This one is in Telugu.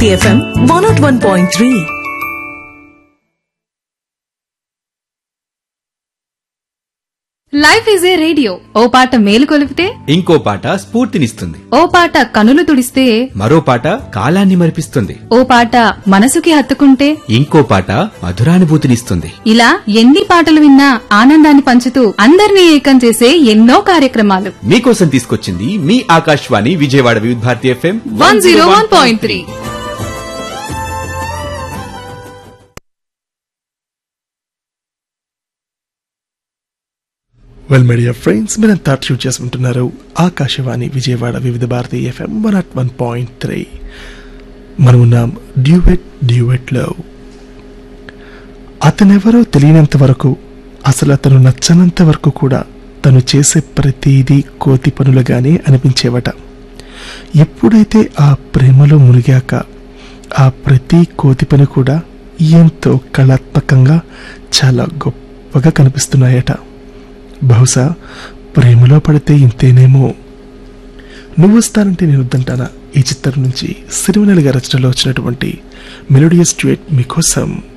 Bharati FM one nought one point three life is a radio ఓ పాట మేలు కొలిపితే ఇంకో పాట స్ఫూర్తినిస్తుంది ఓ పాట కనులు తుడిస్తే మరో పాట కాలాన్ని మరిపిస్తుంది ఓ పాట మనసుకి హత్తుకుంటే ఇంకో పాట మధురానుభూతినిస్తుంది ఇలా ఎన్ని పాటలు విన్నా ఆనందాన్ని పంచుతూ అందరినీ ఏకం చేసే ఎన్నో కార్యక్రమాలు మీకోసం తీసుకొచ్చింది మీ Akashvani Vijayawada Vividh Bharati FM one zero one point three well media friends మీరంతా ట్యూన్ చేసుకుంటున్నారు Akashvani Vijayawada Vividh Bharati FM one at one point three మనం ఉన్నాం డ్యూవెట్ డ్యూవెట్లో అతనెవరో తెలియనంత వరకు అసలు అతను నచ్చనంత వరకు కూడా తను చేసే ప్రతిదీ కోతి పనులుగానే అనిపించేవట ఎప్పుడైతే ఆ ప్రేమలో మునిగాక ఆ ప్రతి కోతి పని కూడా ఎంతో కళాత్మకంగా చాలా గొప్పగా కనిపిస్తున్నాయట బహుశా ప్రేమలో పడితే ఇంతేనేమో నువ్వు వస్తానంటే నేను వద్దంటానా ఈ చిత్రం నుంచి సిరివెనెల గారి రచనలో వచ్చినటువంటి మెలోడియస్ డ్యూయట్ మీకోసం